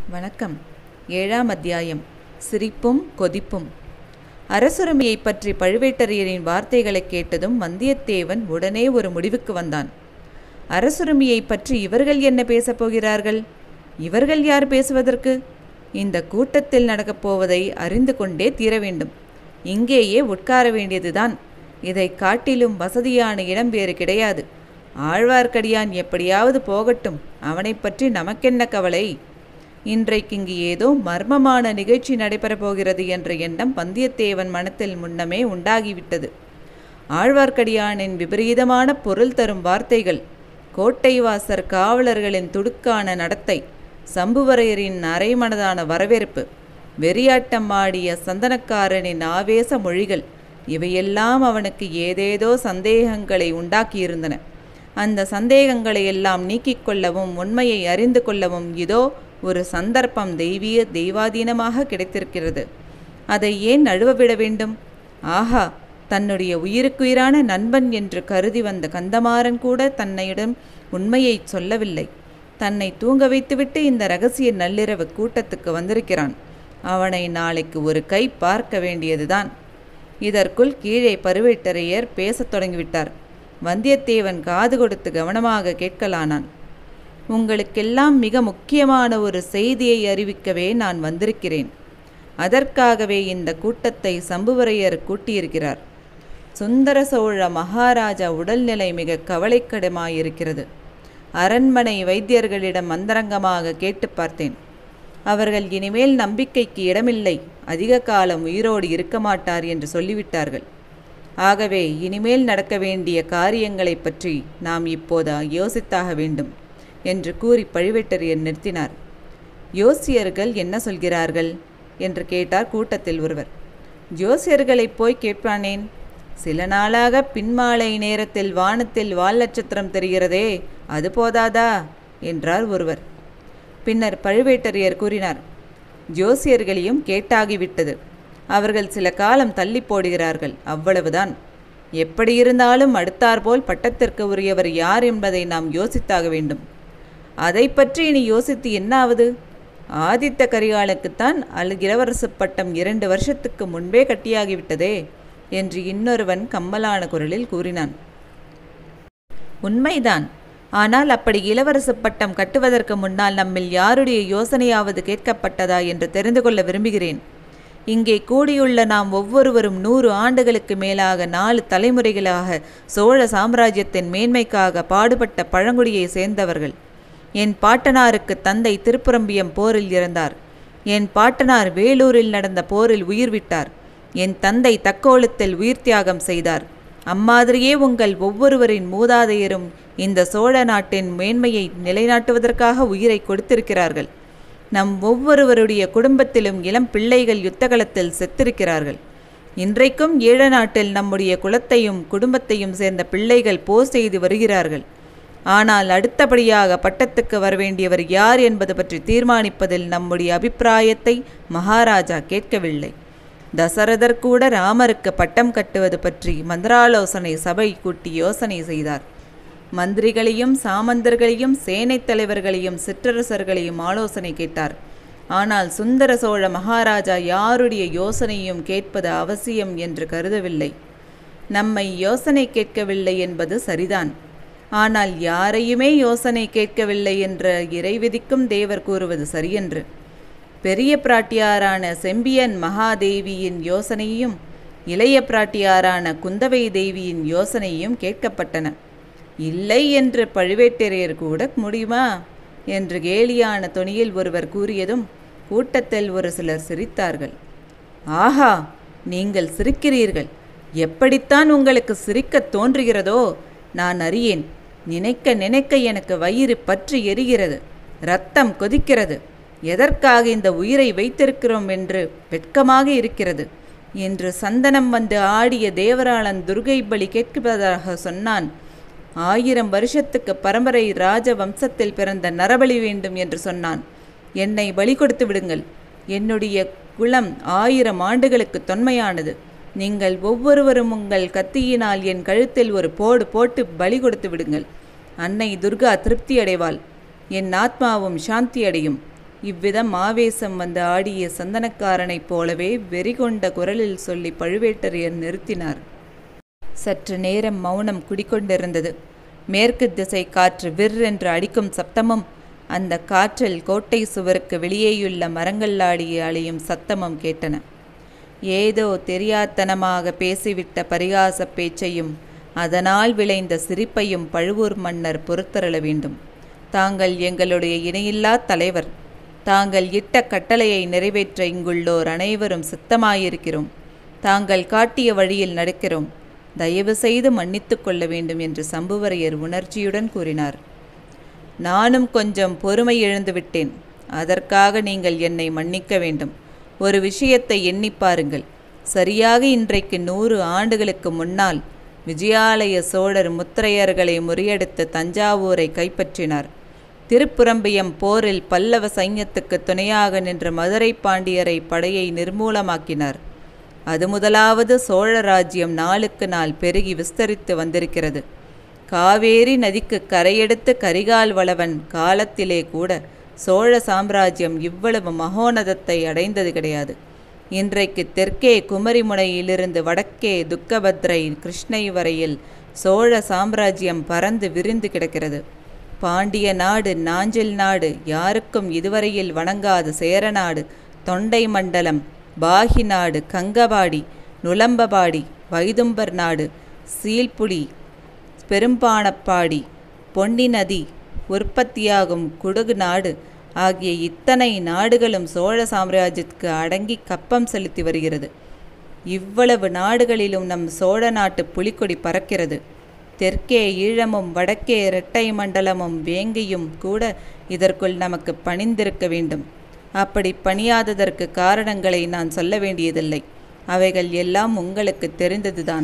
வணக்கம் ஏழாம் அத்தியாயம் சிரிப்பும் கொதிப்பும் அரசுரிமையைப் பற்றி பழுவேட்டரையரின் வார்த்தைகளைக் கேட்டதும் வந்தியத்தேவன் உடனே ஒரு முடிவுக்கு வந்தான் அரசுரிமையைப் பற்றி இவர்கள் என்ன பேசப் போகிறார்கள் இவர்கள் யார் பேசுவதற்கு இந்த கூட்டத்தில் நடக்கப் போவதை அறிந்து கொண்டே தீர வேண்டும் இங்கேயே உட்கார வேண்டியதுதான் இதைக் காட்டிலும் வசதியான இடம் வேறு கிடையாது ஆழ்வார்க்கடியான் எப்படியாவது போகட்டும் அவனைப் பற்றி நமக்கென்ன கவலை இன்றைக்கு இங்கு ஏதோ மர்மமான நிகழ்ச்சி நடைபெறப் போகிறது என்ற எண்ணம் வந்தியத்தேவன் மனத்தில் முன்னமே உண்டாகிவிட்டது ஆழ்வார்க்கடியானின் விபரீதமான பொருள் தரும் வார்த்தைகள் கோட்டை வாசர் காவலர்களின் துடுக்கான நடத்தை சம்புவரையரின் அரைமனதான வரவேற்பு வெறியாட்டம் ஆடிய சந்தனக்காரனின் ஆவேச மொழிகள் இவையெல்லாம் அவனுக்கு ஏதேதோ சந்தேகங்களை உண்டாக்கியிருந்தன அந்த சந்தேகங்களை எல்லாம் நீக்கிக் கொள்ளவும் உண்மையை அறிந்து கொள்ளவும் இதோ ஒரு சந்தர்ப்பம் தெய்வீக தெய்வாதீனமாக கிடைத்திருக்கிறது அதை ஏன் நழுவவிட வேண்டும் ஆஹா தன்னுடைய உயிருக்குயிரான நண்பன் என்று கருதி வந்த கந்தமாறன் கூட தன்னையிடம் உண்மையை சொல்லவில்லை தன்னை தூங்க வைத்துவிட்டு இந்த ரகசிய நள்ளிரவு கூட்டத்துக்கு வந்திருக்கிறான் அவனை நாளைக்கு ஒரு கை பார்க்க வேண்டியதுதான் இதற்குள் கீழே பருவேட்டரையர் பேசத் தொடங்கிவிட்டார் வந்தியத்தேவன் காது கொடுத்து கவனமாக கேட்கலானான் உங்களுக்கெல்லாம் மிக முக்கியமான ஒரு செய்தியை அறிவிக்கவே நான் வந்திருக்கிறேன் அதற்காகவே இந்த கூட்டத்தை சம்புவரையர் கூட்டியிருக்கிறார் சுந்தர சோழ மகாராஜா உடல்நிலை மிக கவலைக்கிடமாயிருக்கிறது அரண்மனை வைத்தியர்களிடம் அந்தரங்கமாக கேட்டு பார்த்தேன் அவர்கள் இனிமேல் நம்பிக்கைக்கு இடமில்லை அதிக காலம் உயிரோடு இருக்க மாட்டார் என்று சொல்லிவிட்டார்கள் ஆகவே இனிமேல் நடக்க வேண்டிய காரியங்களைப் பற்றி நாம் இப்போது யோசித்தாக வேண்டும் என்று கூறி பழுவேட்டரையர் நிறுத்தினார் யோசியர்கள் என்ன சொல்கிறார்கள் என்று கேட்டார் கூட்டத்தில் ஒருவர் ஜோசியர்களைப் போய் கேட்பானேன் சில நாளாக பின்மாலை நேரத்தில் வானத்தில் வால் நட்சத்திரம் தெரிகிறதே அது போதாதா என்றார் ஒருவர் பின்னர் பழுவேட்டரையர் கூறினார் ஜோசியர்களையும் கேட்டாகிவிட்டது அவர்கள் சில காலம் தள்ளி போடுகிறார்கள் அவ்வளவுதான் எப்படி இருந்தாலும் அடுத்தாற்போல் பட்டத்திற்கு உரியவர் யார் என்பதை நாம் யோசித்தாக வேண்டும் அதை பற்றி இனி யோசித்து என்னாவது ஆதித்த கரிகாலுக்குத்தான் அல் இளவரசு பட்டம் இரண்டு வருஷத்துக்கு முன்பே கட்டியாகிவிட்டதே என்று இன்னொருவன் கம்மலான குரலில் கூறினான் உண்மைதான் ஆனால் அப்படி இளவரசு பட்டம் கட்டுவதற்கு முன்னால் நம்மில் யாருடைய யோசனையாவது கேட்கப்பட்டதா என்று தெரிந்து கொள்ள விரும்புகிறேன் இங்கே கூடியுள்ள நாம் ஒவ்வொருவரும் நூறு ஆண்டுகளுக்கு மேலாக நாலு தலைமுறைகளாக சோழ சாம்ராஜ்யத்தின் மேன்மைக்காக பாடுபட்ட பழங்குடியை சேர்ந்தவர்கள் என் பாட்டனாருக்கு தந்தை திருப்புரம்பியம் போரில் இறந்தார் என் பாட்டனார் வேலூரில் நடந்த போரில் உயிர் விட்டார் என் தந்தை தக்கோலத்தில் உயிர் தியாகம் செய்தார் அம்மாதிரியே உங்கள் ஒவ்வொருவரின் மூதாதையரும் இந்த சோழ நாட்டின் மேன்மையை நிலைநாட்டுவதற்காக உயிரை கொடுத்திருக்கிறார்கள் நம் ஒவ்வொருவருடைய குடும்பத்திலும் இளம் பிள்ளைகள் யுத்தகலத்தில் செத்திருக்கிறார்கள் இன்றைக்கும் ஈழ நாட்டில் நம்முடைய குலத்தையும் குடும்பத்தையும் சேர்ந்த பிள்ளைகள் போர் செய்து வருகிறார்கள் ஆனால் அடுத்தபடியாக பட்டத்துக்கு வரவேண்டியவர் யார் என்பது பற்றி தீர்மானிப்பதில் நம்முடைய அபிப்பிராயத்தை மகாராஜா கேட்கவில்லை தசரதர் கூட ராமருக்கு பட்டம் கட்டுவது பற்றி மந்திராலோசனை சபை கூட்டி யோசனை செய்தார் மந்திரிகளையும் சாமந்தர்களையும் சேனைத் தலைவர்களையும் சிற்றரசர்களையும் ஆலோசனை கேட்டார் ஆனால் சுந்தர சோழ மகாராஜா யாருடைய யோசனையும் கேட்பது அவசியம் என்று கருதவில்லை நம்மை யோசனை கேட்கவில்லை என்பது சரிதான் ஆனால் யாரையுமே யோசனை கேட்கவில்லை என்ற இறைவிதிக்கும் தேவர் கூறுவது சரியென்று பெரிய பிராட்டியாரான செம்பியன் மகாதேவியின் யோசனையும் இளைய பிராட்டியாரான குந்தவை தேவியின் யோசனையும் கேட்கப்பட்டன இல்லை என்று பழுவேட்டரையர் கூட முடியுமா என்று கேலியான தொனியில் ஒருவர் கூறியதும் கூட்டத்தில் ஒரு சிலர் சிரித்தார்கள் ஆஹா நீங்கள் சிரிக்கிறீர்கள் எப்படித்தான் உங்களுக்கு சிரிக்கத் தோன்றுகிறதோ நான் அறியேன் நினைக்க நினைக்க எனக்கு வயிறு பற்றி எரிகிறது ரத்தம் கொதிக்கிறது எதற்காக இந்த உயிரை வைத்திருக்கிறோம் என்று வெட்கமாக இருக்கிறது என்று சந்தனம் வந்து ஆடிய தேவராளன் துர்கை பலி கேட்பதாக சொன்னான் ஆயிரம் வருஷத்துக்கு பரம்பரை ராஜ வம்சத்தில் பிறந்த நரபலி வேண்டும் என்று சொன்னான் என்னை பலி கொடுத்து விடுங்கள் என்னுடைய குலம் ஆயிரம் ஆண்டுகளுக்கு தொன்மையானது நீங்கள் ஒவ்வொருவரும் உங்கள் கத்தியினால் என் கழுத்தில் ஒரு போடு போட்டு பலி கொடுத்து விடுங்கள் அன்னை துர்கா திருப்தி அடைவாள் என் ஆத்மாவும் சாந்தி அடையும் இவ்விதம் ஆவேசம் வந்து ஆடிய சந்தனக்காரனைப் போலவே வெறிகொண்ட குரலில் சொல்லி பழுவேட்டரையர் நிறுத்தினார் சற்று நேரம் மௌனம் குடிக்கொண்டிருந்தது மேற்கு திசை காற்று விர் என்று அடிக்கும் சப்தமும் அந்த காற்றில் கோட்டை சுவருக்கு வெளியேயுள்ள மரங்கள் ஆடிய அழியும் சத்தமும் கேட்டன ஏதோ தெரியாத்தனமாக பேசிவிட்ட பரிகாச பேச்சையும் அதனால் விளைந்த சிரிப்பையும் பழுவூர் மன்னர் பொறுத்தரள வேண்டும் தாங்கள் எங்களுடைய இணையில்லா தலைவர் தாங்கள் இட்ட கட்டளையை நிறைவேற்ற இங்குள்ளோர் அனைவரும் சித்தமாயிருக்கிறோம் தாங்கள் காட்டிய வழியில் நடக்கிறோம் தயவு செய்து மன்னித்து கொள்ள வேண்டும் என்று சம்புவரையர் உணர்ச்சியுடன் கூறினார் நானும் கொஞ்சம் பொறுமை இழந்துவிட்டேன் அதற்காக நீங்கள் என்னை மன்னிக்க வேண்டும் ஒரு விஷயத்தை எண்ணி பாருங்கள் சரியாக இன்றைக்கு நூறு ஆண்டுகளுக்கு முன்னால் விஜயாலய சோழர் முத்திரையர்களை முறியடித்து தஞ்சாவூரை கைப்பற்றினார் திருப்புறம்பியம் போரில் பல்லவ சைன்யத்துக்கு துணையாக நின்ற மதுரை பாண்டியரை படையை நிர்மூலமாக்கினார் அது முதலாவது சோழ ராஜ்யம் நாளுக்கு நாள் பெருகி விஸ்தரித்து வந்திருக்கிறது காவேரி நதிக்கு கரையெடுத்து கரிகால் வளவன் காலத்திலே கூட சோழ சாம்ராஜ்யம் இவ்வளவு மகோனதத்தை அடைந்தது கிடையாது இன்றைக்கு தெற்கே குமரிமுனையிலிருந்து வடக்கே துக்கபத்ரை கிருஷ்ணை வரையில் சோழ சாம்ராஜ்யம் பறந்து விரிந்து கிடக்கிறது பாண்டிய நாடு நாஞ்சில் நாடு யாருக்கும் இதுவரையில் வணங்காத சேரநாடு தொண்டை மண்டலம் பாகி நாடு கங்கபாடி நுளம்பபாடி வைதும்பர் நாடு சீல்புலி பெரும்பாணப்பாடி பொன்னி நதி உற்பத்தியாகும் குடகு நாடு ஆகிய இத்தனை நாடுகளும் சோழ சாம்ராஜ்யத்துக்கு அடங்கி கப்பம் செலுத்தி வருகிறது இவ்வளவு நாடுகளிலும் நம் சோழ நாட்டு புலிக்கொடி பறக்கிறது தெற்கே ஈழமும் வடக்கே இரட்டை மண்டலமும் வேங்கியும் கூட இதற்குள் நமக்கு பணிந்திருக்க வேண்டும் அப்படி பணியாததற்கு காரணங்களை நான் சொல்ல வேண்டியதில்லை அவைகள் எல்லாம் உங்களுக்கு தெரிந்ததுதான்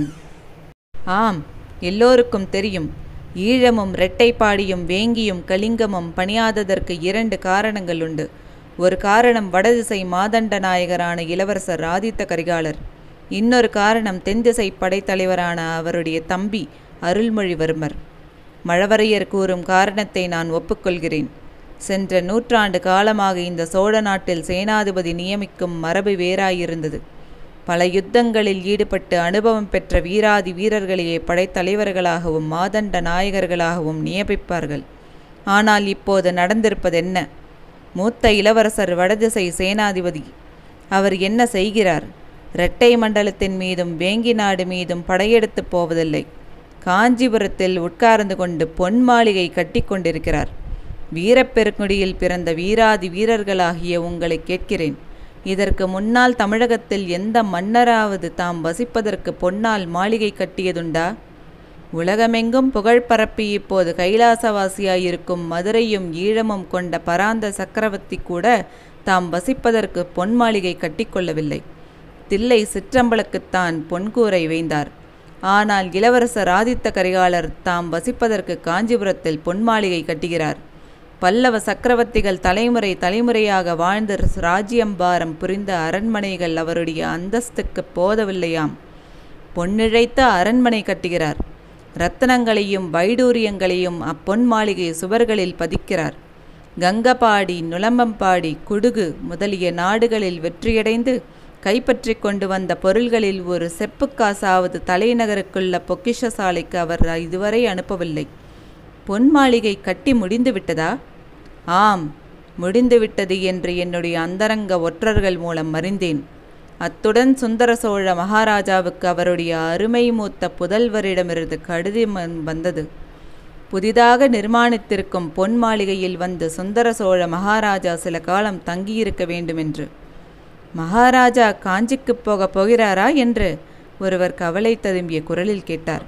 ஆம் எல்லோருக்கும் தெரியும் ஈழமும் இரட்டைப்பாடியும் வேங்கியும் கலிங்கமும் பணியாததற்கு இரண்டு காரணங்கள் உண்டு ஒரு காரணம் வடதிசை மாதண்ட நாயகரான இளவரசர் ஆதித்த கரிகாலர் இன்னொரு காரணம் தென்திசை படைத்தலைவரான அவருடைய தம்பி அருள்மொழிவர்மர் மழவரையர் கூறும் காரணத்தை நான் ஒப்புக்கொள்கிறேன் சென்ற நூற்றாண்டு காலமாக இந்த சோழ நாட்டில் சேனாதிபதி நியமிக்கும் மரபு வேறாயிருந்தது பல யுத்தங்களில் ஈடுபட்டு அனுபவம் பெற்ற வீராதி வீரர்களையே படைத்தலைவர்களாகவும் மாதண்ட நாயகர்களாகவும் நியமிப்பார்கள் ஆனால் இப்போது நடந்திருப்பதென்ன மூத்த இளவரசர் வடதிசை சேனாதிபதி அவர் என்ன செய்கிறார் இரட்டை மண்டலத்தின் மீதும் வேங்கி நாடு மீதும் படையெடுத்து போவதில்லை காஞ்சிபுரத்தில் உட்கார்ந்து கொண்டு பொன் மாளிகை கட்டி கொண்டிருக்கிறார் வீரப்பெருங்குடியில் பிறந்த வீராதி வீரர்களாகிய உங்களை கேட்கிறேன் இதற்கு முன்னால் தமிழகத்தில் எந்த மன்னராவது தாம் வசிப்பதற்கு பொன்னால் மாளிகை கட்டியதுண்டா உலகமெங்கும் புகழ் பரப்பி இப்போது கைலாசவாசியாயிருக்கும் மதுரையும் ஈழமும் கொண்ட பராந்த சக்கரவர்த்தி கூட தாம் வசிப்பதற்கு பொன் மாளிகை கட்டிக்கொள்ளவில்லை தில்லை சிற்றம்பலக்குத்தான் பொன்கூரை வைந்தார் ஆனால் இளவரசர் ஆதித்த கரிகாலர் தாம் வசிப்பதற்கு காஞ்சிபுரத்தில் பொன் மாளிகை கட்டுகிறார் பல்லவ சக்கரவர்த்திகள் தலைமுறை தலைமுறையாக வாழ்ந்த ராஜ்யம்பாரம் புரிந்த அரண்மனைகள் அவருடைய அந்தஸ்துக்கு போதவில்லையாம் பொன்னிழைத்த அரண்மனை கட்டுகிறார் ரத்தனங்களையும் வைடூரியங்களையும் அப்பொன் மாளிகை சுவர்களில் பதிக்கிறார் கங்கபாடி நுளம்பம்பாடி குடுகு முதலிய நாடுகளில் வெற்றியடைந்து கைப்பற்றி கொண்டு வந்த பொருள்களில் ஒரு செப்புக்காசாவது தலைநகருக்குள்ள பொக்கிஷ சாலைக்கு அவர் இதுவரை அனுப்பவில்லை பொன் மாளிகை கட்டி முடிந்து விட்டதா ஆம் முடிந்துவிட்டது என்று என்னுடைய அந்தரங்க ஒற்றர்கள் மூலம் அறிந்தேன் அத்துடன் சுந்தர சோழ மகாராஜாவுக்கு அவருடைய அருமை மூத்த புதல்வரிடமிருந்து கடிதம் வந்தது புதிதாக நிர்மாணித்திருக்கும் பொன் மாளிகையில் வந்து சுந்தர சோழ மகாராஜா சில காலம் தங்கியிருக்க வேண்டுமென்று மகாராஜா காஞ்சிக்குப் போகப் போகிறாரா என்று ஒருவர் கவலை ததும்பிய குரலில் கேட்டார்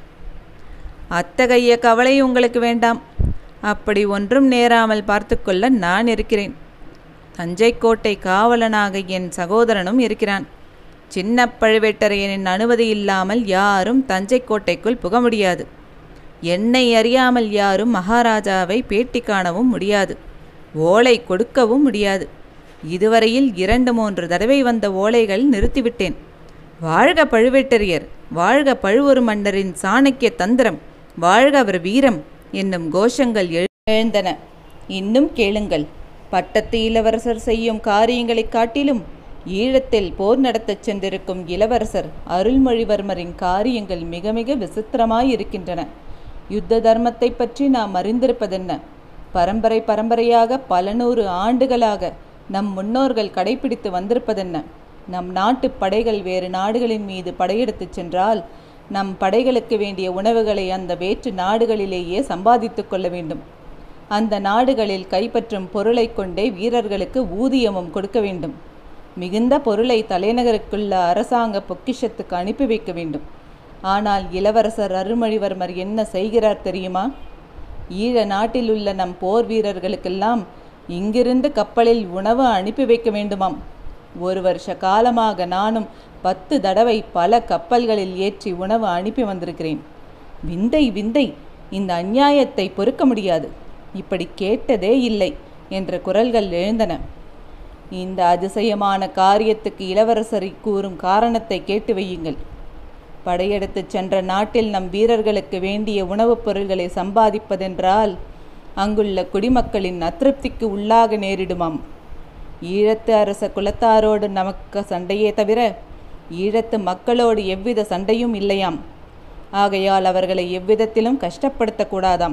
அத்தகைய கவலை உங்களுக்கு வேண்டாம் அப்படி ஒன்றும் நேராமல் பார்த்துக்கொள்ள நான் இருக்கிறேன் தஞ்சை கோட்டை காவலனாக என் சகோதரனும் இருக்கிறான் சின்ன பழுவேட்டரையனின் அனுமதி இல்லாமல் யாரும் தஞ்சை கோட்டைக்குள் புக முடியாது என்னை அறியாமல் யாரும் மகாராஜாவை பேட்டி காணவும் முடியாது ஓலை கொடுக்கவும் முடியாது இதுவரையில் இரண்டு மூன்று தடவை வந்த ஓலைகள் நிறுத்திவிட்டேன் வாழ்க பழுவேட்டரையர் வாழ்க பழுவூர் மன்னரின் சாணக்கிய தந்திரம் வாழ்க அவர் வீரம் என்னும் கோஷங்கள் எழுந்தன இன்னும் கேளுங்கள் பட்டத்து இளவரசர் செய்யும் காரியங்களைக் காட்டிலும் ஈழத்தில் போர் நடத்தச் சென்றிருக்கும் இளவரசர் அருள்மொழிவர்மரின் காரியங்கள் மிக மிக விசித்திரமாயிருக்கின்றன யுத்த தர்மத்தை பற்றி நாம் அறிந்திருப்பதென்ன பரம்பரை பரம்பரையாக பல நூறு ஆண்டுகளாக நம் முன்னோர்கள் கடைபிடித்து வந்திருப்பதென்ன நம் நாட்டு படைகள் வேறு நாடுகளின் மீது படையெடுத்துச் சென்றால் நம் படைகளுக்கு வேண்டிய உணவுகளை அந்த வேற்று நாடுகளிலேயே சம்பாதித்துக் கொள்ள வேண்டும் அந்த நாடுகளில் கைப்பற்றும் பொருளைக் கொண்டே வீரர்களுக்கு ஊதியமும் கொடுக்க வேண்டும் மிகுந்த பொருளை தலைநகருக்குள்ள அரசாங்க பொக்கிஷத்துக்கு அனுப்பி வைக்க வேண்டும் ஆனால் இளவரசர் அருள்மொழிவர்மர் என்ன செய்கிறார் தெரியுமா ஈழ நாட்டில் உள்ள நம் போர் வீரர்களுக்கெல்லாம் இங்கிருந்து கப்பலில் உணவு அனுப்பி வைக்க வேண்டுமாம் ஒரு வருஷ காலமாக நானும் பத்து தடவை பல கப்பல்களில் ஏற்றி உணவு அனுப்பி வந்திருக்கிறேன் விந்தை விந்தை இந்த அநியாயத்தை பொறுக்க முடியாது இப்படி கேட்டதே இல்லை என்ற குரல்கள் எழுந்தன இந்த அதிசயமான காரியத்துக்கு இளவரசரை கூறும் காரணத்தை கேட்டு வையுங்கள் படையெடுத்துச் சென்ற நாட்டில் நம் வீரர்களுக்கு வேண்டிய உணவுப் பொருள்களை சம்பாதிப்பதென்றால் அங்குள்ள குடிமக்களின் அதிருப்திக்கு உள்ளாக நேரிடுமாம் ஈழத்து அரச குலத்தாரோடு நமக்கு சண்டையே தவிர ஈழத்து மக்களோடு எவ்வித சண்டையும் இல்லையாம் ஆகையால் அவர்களை எவ்விதத்திலும் கஷ்டப்படுத்தக்கூடாதாம்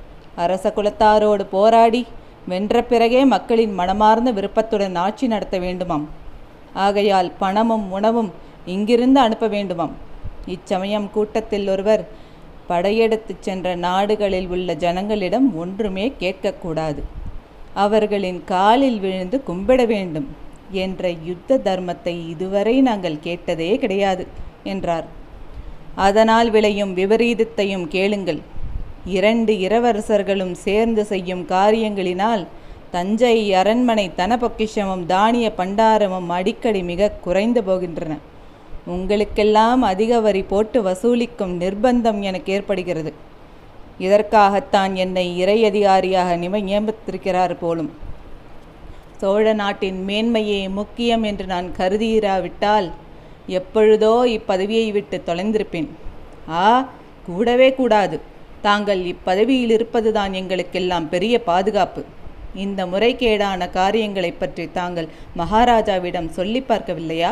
அரச குலத்தாரோடு போராடி வென்ற பிறகே மக்களின் மனமார்ந்த விருப்பத்துடன் ஆட்சி நடத்த வேண்டுமாம் ஆகையால் பணமும் உணவும் இங்கிருந்து அனுப்ப வேண்டுமாம் இச்சமயம் கூட்டத்தில் ஒருவர் படையெடுத்துச் சென்ற நாடுகளில் உள்ள ஜனங்களிடம் ஒன்றுமே கேட்கக்கூடாது அவர்களின் காலில் விழுந்து கும்பிட வேண்டும் என்ற யுத்த தர்மத்தை இதுவரை நாங்கள் கேட்டதே கிடையாது என்றார் அதனால் விளையும் விபரீதத்தையும் கேளுங்கள் இரண்டு இளவரசர்களும் சேர்ந்து செய்யும் காரியங்களினால் தஞ்சை அரண்மனை தன பொக்கிஷமும் தானிய பண்டாரமும் அடிக்கடி மிக குறைந்து போகின்றன உங்களுக்கெல்லாம் அதிக வரி போட்டு வசூலிக்கும் நிர்பந்தம் எனக்கு ஏற்படுகிறது இதற்காகத்தான் என்னை இறை அதிகாரியாக நிமை நியமித்திருக்கிறார் போலும் சோழ நாட்டின் மேன்மையே முக்கியம் என்று நான் கருதியிராவிட்டால் எப்பொழுதோ இப்பதவியை விட்டு தொலைந்திருப்பேன் ஆ கூடவே கூடாது தாங்கள் இப்பதவியில் இருப்பதுதான் எங்களுக்கெல்லாம் பெரிய பாதுகாப்பு இந்த முறைகேடான காரியங்களை பற்றி தாங்கள் மகாராஜாவிடம் சொல்லி பார்க்கவில்லையா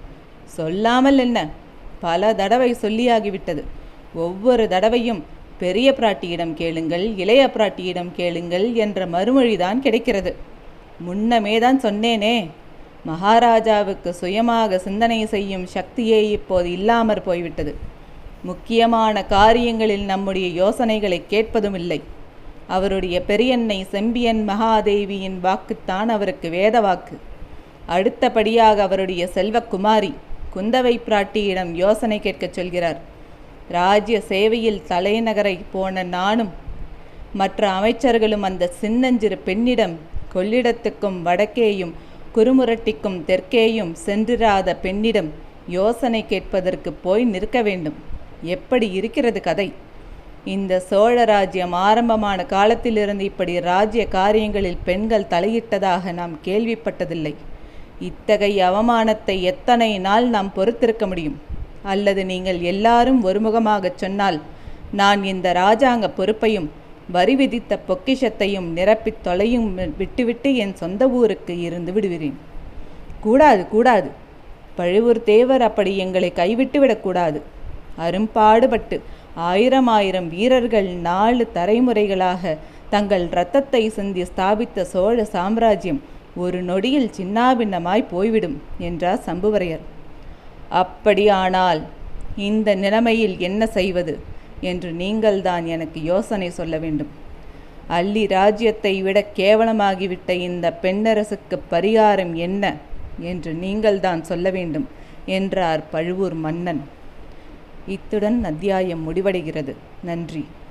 சொல்லாமல் என்ன பல தடவை சொல்லியாகிவிட்டது ஒவ்வொரு தடவையும் பெரிய பிராட்டியிடம் கேளுங்கள் இளைய பிராட்டியிடம் கேளுங்கள் என்ற மறுமொழிதான் கிடைக்கிறது முன்னமே தான் சொன்னேனே மகாராஜாவுக்கு சுயமாக சிந்தனை செய்யும் சக்தியே இப்போது இல்லாமற் போய்விட்டது முக்கியமான காரியங்களில் நம்முடைய யோசனைகளை கேட்பதும் இல்லை அவருடைய பெரியன்னை செம்பியன் மகாதேவியின் வாக்குத்தான் அவருக்கு வேத வாக்கு அடுத்தபடியாக அவருடைய செல்வக்குமாரி குந்தவை பிராட்டியிடம் யோசனை கேட்கச் சொல்கிறார் ராஜ்ய சேவையில் தலைநகரை போன நானும் மற்ற அமைச்சர்களும் அந்த சின்னஞ்சிறு பெண்ணிடம் கொள்ளிடத்துக்கும் வடக்கேயும் குறுமுரட்டிக்கும் தெற்கேயும் சென்றிராத பெண்ணிடம் யோசனை கேட்பதற்கு போய் நிற்க வேண்டும் எப்படி இருக்கிறது கதை இந்த சோழ ராஜ்யம் ஆரம்பமான காலத்திலிருந்து இப்படி ராஜ்ய காரியங்களில் பெண்கள் தலையிட்டதாக நாம் கேள்விப்பட்டதில்லை இத்தகைய அவமானத்தை எத்தனை நாள் நாம் பொறுத்திருக்க முடியும் அல்லது நீங்கள் எல்லாரும் ஒருமுகமாகச் சொன்னால் நான் இந்த ராஜாங்க பொறுப்பையும் வரி விதித்த பொக்கிஷத்தையும் நிரப்பித் தொலையும் விட்டுவிட்டு என் சொந்த ஊருக்கு இருந்து விடுகிறேன் கூடாது கூடாது பழுவூர் தேவர் அப்படி எங்களை கைவிட்டு விடக்கூடாது அரும்பாடுபட்டு ஆயிரம் ஆயிரம் வீரர்கள் நாலு தலைமுறைகளாக தங்கள் இரத்தத்தை சிந்தி ஸ்தாபித்த சோழ சாம்ராஜ்யம் ஒரு நொடியில் சின்னாபின்னமாய் போய்விடும் என்றார் சம்புவரையர் அப்படியானால் இந்த நிலைமையில் என்ன செய்வது என்று நீங்கள்தான் எனக்கு யோசனை சொல்ல வேண்டும் அள்ளி ராஜ்யத்தை விட கேவலமாகிவிட்ட இந்த பெண்ணரசுக்கு பரிகாரம் என்ன என்று நீங்கள்தான் சொல்ல வேண்டும் என்றார் பழுவூர் மன்னன் இத்துடன் அத்தியாயம் முடிவடைகிறது நன்றி